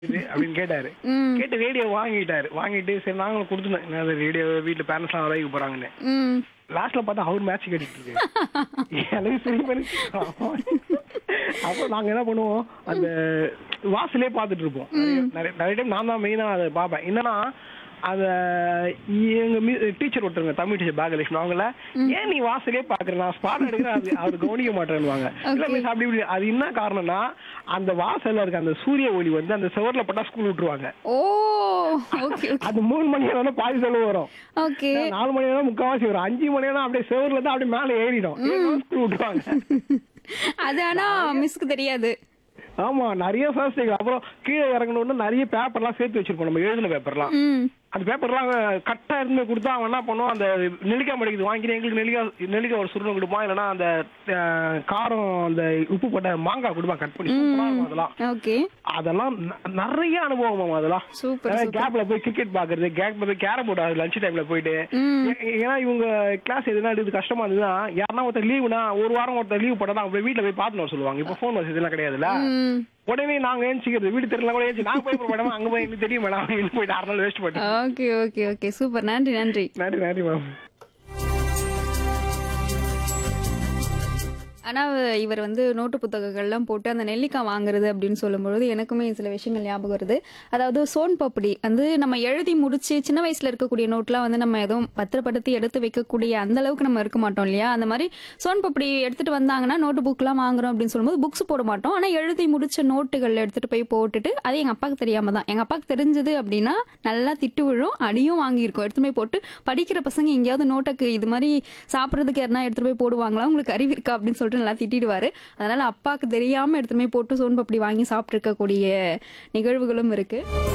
இது அப்படின்னு கேட்டாரு ம் கேட்டு ரேடியோ வாங்கிட்டாரு வாங்கிட்டு சரி நாங்களும் கொடுத்துருந்தோம் என்ன ரேடியோ வீட்டுல பேரண்ட்ஸ்லாம் வரைக்க போறாங்கன்னு ம் லாஸ்ட்ல பார்த்தா அவர் மேட்ச் கேட்டுட்டு இருக்கு எனக்கு சரி பண்ணி அப்போ நாங்க என்ன பண்ணுவோம் அந்த வாசலே பார்த்துட்டு இருப்போம் நிறைய- நிறைய நிறைய டைம் நான் தான் மெயினா அதை பார்ப்பேன் என்னன்னா அத எங்க டீச்சர் ஒருத்தவங்க தமிழ் டீச்சர் பாகலட்சுமி அவங்கள ஏன் நீ வாசலே பாக்குற நான் ஸ்பாட் எடுக்கிறேன் அது அவர் கவனிக்க மாட்டேன்னுவாங்க இல்ல மிஸ் அப்படி இப்படி அது என்ன காரணம்னா அந்த வாசல்ல இருக்க அந்த சூரிய ஒளி வந்து அந்த செவர்ல பட்டா ஸ்கூல் விட்டுருவாங்க ஓ ஓகே ஓகே அது மூணு மணி நேரம் பாதி செலவு வரும் ஓகே நாலு மணி நேரம் முக்காவாசி வரும் அஞ்சு மணி நேரம் அப்படியே செவர்ல இருந்து அப்படியே மேல ஏறிடும் ஸ்கூல் விட்டுருவாங்க அது ஆனா மிஸ்க்கு தெரியாது ஆமா நிறைய ஃபர்ஸ்ட் அப்புறம் கீழே இறங்கணும்னு நிறைய பேப்பர்லாம் சேர்த்து வச்சிருப்போம் நம்ம எழுதின பேப்பர்லாம் ம் அந்த பேப்பர்லாம் கட்டா இருந்து கொடுத்தா அவன் என்ன பண்ணுவான் அந்த நெல்லிக்காய் மடிக்குது வாங்கிட்டு எங்களுக்கு நெல்லிக்காய் நெல்லிக்காய் ஒரு சுருணம் கொடுப்பான் இல்லைன்னா அந்த அஹ், காரம் அந்த உப்பு போட்ட மாங்காய் கொடுப்பான் கட் பண்ணி சூப்பரா இருக்கும் அதெல்லாம் ஓகே அதெல்லாம் ந- நிறைய அனுபவம் அதெல்லாம் சூப்பர் சூப்பர் கேப்ல போய் கிரிக்கெட் பாக்குறது கேப்ல போய் கேரம் போர்டு ஆகுது லஞ்ச் டைம்ல போயிட்டு ம் ஏ- ஏன்னா இவங்க கிளாஸ் எதுனா எடுத்து கஷ்டமா இருந்ததுன்னா யாருன்னா ஒருத்தர் லீவுனா ஒரு வாரம் ஒருத்தர் லீவ் போட்டா அவங்க வீட்டுல போய் பார்த்துன்னு வர சொல்லுவாங்க இப்போ ஃபோன் வசதி எல்லாம் கிடையாதுல்ல ம் உடனே நாங்க ஏஞ்சிக்கிறது வீடு தெரியல கூட ஏஞ்சி நாங்க போய் மேடம் அங்க போய் எங்களுக்கு தெரியும் மேடம் அவங்க போயிட்டு ஆறு நாள் வேஸ்ட் பண்ணிட்டோம் ஓகே ஓகே ஓகே சூப்பர் நன்றி நன்றி நன்றி நன்றி மேம் ஆனா இவர் வந்து நோட்டு புத்தகங்கள்லாம் போட்டு அந்த நெல்லிக்காய் வாங்குறது அப்படின்னு சொல்லும்பொழுது எனக்குமே சில விஷயங்கள் ஞாபகம் வருது அதாவது சோன் பப்படி வந்து நம்ம எழுதி முடிச்சு சின்ன வயசுல இருக்கக்கூடிய நோட்லாம் வந்து நம்ம எதுவும் பத்திரப்படுத்தி எடுத்து வைக்கக்கூடிய அந்த அளவுக்கு நம்ம இருக்க மாட்டோம் இல்லையா அந்த மாதிரி சோன் பப்படி எடுத்துட்டு வந்தாங்கன்னா நோட்டு புக்லாம் வாங்குறோம் அப்படின்னு சொல்லும்போது புக்ஸ் போட மாட்டோம் ஆனா எழுதி முடிச்ச நோட்டுகள் எடுத்துட்டு போய் போட்டுட்டு அது எங்க அப்பாவுக்கு தெரியாம தான் எங்க அப்பாவுக்கு தெரிஞ்சது அப்படின்னா நல்லா திட்டு விழும் அடியும் வாங்கியிருக்கோம் எடுத்து போய் போட்டு படிக்கிற பசங்க எங்கேயாவது நோட்டுக்கு இது மாதிரி சாப்பிட்றதுக்கு யாருனா எடுத்துட்டு போய் போடுவாங்களா உங்களுக்கு அறிவு இருக்கா அப்படின்னு சொல்லிட்டு நல்லா திட்டிடுவாரு அதனால அப்பாவுக்கு தெரியாம எடுத்துட்டு போய் போட்டு சோன் பப்படி வாங்கி சாப்பிட்டு இருக்கக்கூடிய நிகழ்வுகளும் இருக்கு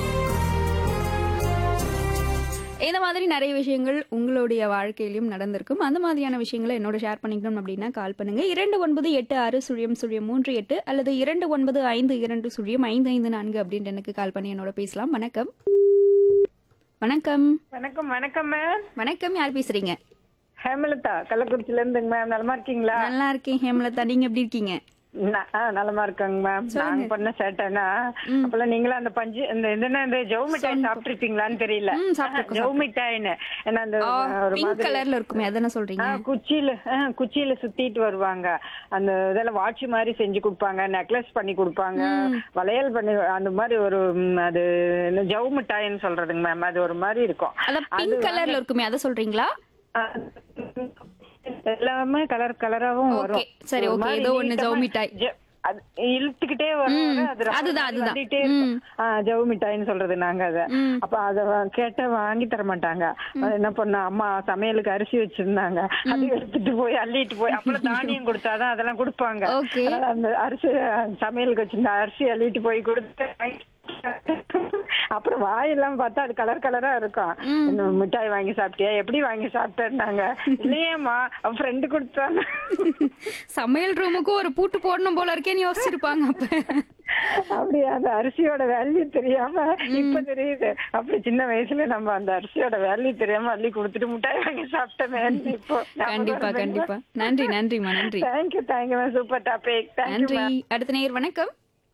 இந்த மாதிரி நிறைய விஷயங்கள் உங்களுடைய வாழ்க்கையிலும் நடந்திருக்கும் அந்த மாதிரியான விஷயங்களை என்னோட ஷேர் பண்ணிக்கணும் அப்படின்னா கால் பண்ணுங்க இரண்டு ஒன்பது எட்டு ஆறு சுழியம் சுழியம் மூன்று எட்டு அல்லது இரண்டு ஒன்பது ஐந்து இரண்டு சுழியம் ஐந்து ஐந்து நான்கு அப்படின்ட்டு எனக்கு கால் பண்ணி என்னோட பேசலாம் வணக்கம் வணக்கம் வணக்கம் வணக்கம் மேம் வணக்கம் யார் பேசுறீங்க ஹேமலதா கள்ளக்குறிச்சில இருந்துங்க மேம் நலமா இருக்கீங்களா நல்லா இருக்கேன் ஹேமலதா நீங்க எப்படி இருக்கீங்க ந- ஆ, நலமா இருக்காங்க மேம் நாங்க பண்ண சேட்டைனா அப்பெல்லாம் நீங்களும் அந்த பஞ்சு இந்த என்ன இந்த ஜவு மிட்டாய் சாப்பிட்டுருப்பீங்களான்னு தெரியல ம், சாப்பிட்டிருக்கோம், ஜவு மிட்டாய்னு ஏன்னா அந்த ஒரு பிங்க் மாதிரி கலர்ல இருக்குமே அதானே ஆ, சொல்றீங்க குச்சியில ஆ, குச்சியில சுத்திட்டு வருவாங்க அந்த இதெல்லாம் வாட்ச் மாதிரி செஞ்சு கொடுப்பாங்க நெக்லஸ் பண்ணி கொடுப்பாங்க வளையல் பண்ணி அந்த மாதிரி ஒரு ம், அது என்ன ஜவு மிட்டாய்ன்னு சொல்றதுங்க மேம் அது ஒரு மாதிரி இருக்கும் அத பிங்க் கலர்ல இருக்குமே அத சொல்றீங்களா ஆ, எல்லாமே கலர் கலராவும் Okay, வரும் சரி, ஒரு okay, மாதிரி ஏதோ ஒண்ணு நீட்டமா ஜவு மிட்டாய். ஜ- அது இழுத்துக்கிட்டே வரும் ம், அது ரப்பர் அதுதான், மாதிரி அதுதான். வந்துட்டே இருக்கும். ஆ, ஜவு மிட்டாய்ன்னு சொல்றது நாங்க அத ம். அப்ப அத வ- கேட்டா வாங்கி தர மாட்டாங்க அது என்ன பண்ண அம்மா சமையலுக்கு அரிசி வச்சிருந்தாங்க அது எடுத்துட்டு போய் அள்ளிட்டு போய் அப்புறம் தானியம் கொடுத்தாதான் அதெல்லாம் கொடுப்பாங்க Okay. அதனால அந்த அரிசி சமையலுக்கு வச்சிருந்த அரிசி அள்ளிட்டு போய் கொடுத்து அப்புறம் வாயெல்லாம் பார்த்தா அது கலர் கலரா இருக்கும் இந்த மிட்டாய் வாங்கி சாப்பிட்டியா எப்படி வாங்கி சாப்பிட்டேன்னாங்க இல்லையேம்மா அவன் ஃப்ரெண்டு கொடுத்தாங்க சமையல் ரூமுக்கும் ஒரு பூட்டு போடணும் போல இருக்கேன்னு யோசிச்சிருப்பாங்க அப்ப அப்படி அந்த அரிசியோட வேல்யூ தெரியாம இப்ப தெரியுது அப்படி சின்ன வயசுல நம்ம அந்த அரிசியோட வேல்யூ தெரியாம அள்ளி கொடுத்துட்டு மிட்டாய் வாங்கி சாப்பிட்டோமே இப்போ கண்டிப்பா கண்டிப்பா நன்றி நன்றிமா நன்றி thank you thank you super topic thank you நன்றி அடுத்த நேயர் வணக்கம்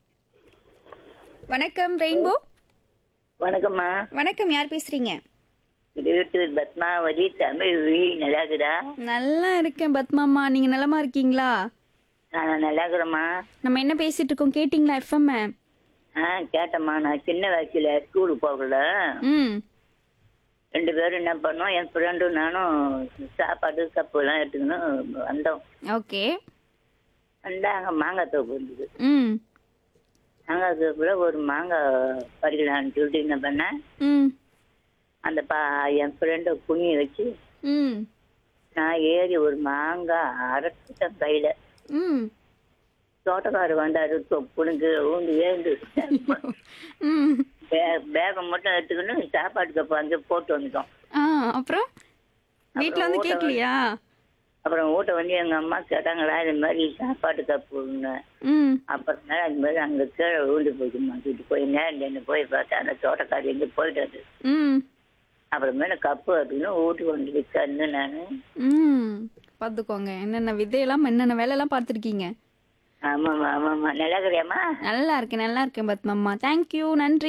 வணக்கம் ரெயின்போ வணக்கம்மா வணக்கம் யார் பேசுறீங்க வீட்டு பத்மாவதி தமிழ் வீ நல்லா இருக்குதா நல்லா இருக்கேன் பத்மாமா நீங்க நலமா இருக்கீங்களா நான் நல்லா இருக்கிறேம்மா நம்ம என்ன பேசிட்டு இருக்கோம் கேட்டிங்களா எஃப்எம் ஆ கேட்டம்மா நான் சின்ன வயசுல ஸ்கூலுக்கு போகல ம் ரெண்டு பேரும் என்ன பண்ணோம் என் ஃப்ரெண்டும் நானும் சாப்பாடு கப்பு எல்லாம் எடுத்துக்கணும் வந்தோம் ஓகே வந்தா அங்கே மாங்காய் தோப்பு இருந்தது ம் மாங்காய் தோப்புல ஒரு மாங்காய் பறிக்கலான்னு சொல்லிட்டு என்ன பண்ணேன் ம் அந்த பா என் ஃப்ரெண்டை குனிய வச்சு ம் நான் ஏறி ஒரு மாங்காய் அரைச்சிட்டேன் கையில ம் தோட்டக்காரர் வந்தாரு தொப்புனுக்கு ஊந்து ஏந்து ம் பே- பேகை மட்டும் எடுத்துக்கணும் சாப்பாடு கப்பு வந்து போட்டு வந்துட்டோம் ஆ அப்புறம் வீட்ல வந்து கேட்கலையா அப்புறம் வீட்டை வந்து எங்க அம்மா கேட்டாங்களா இது மாதிரி சாப்பாடு கப்புன்னு ம் அப்புறமேல அது மாதிரி அங்க கீழே விழுந்து போயிடுமா வீட்டு போய் நேரம் நின்று போய் பார்த்தா அந்த தோட்டக்காரி எங்க போயிட்டாரு ம் அப்புறமேல கப்பு அப்படின்னு வீட்டுக்கு வந்து கண்ணு நானு ம் பார்த்துக்கோங்க என்னென்ன விதையெல்லாம் என்னென்ன வேலையெல்லாம் பார்த்துருக்கீங்க ஆமாம்மா ஆமாம்மா நல்லா இருக்கிறியாம்மா நல்லா இருக்கேன் நல்லா இருக்கேன் பத்மம்மா தேங்க்யூ நன்றி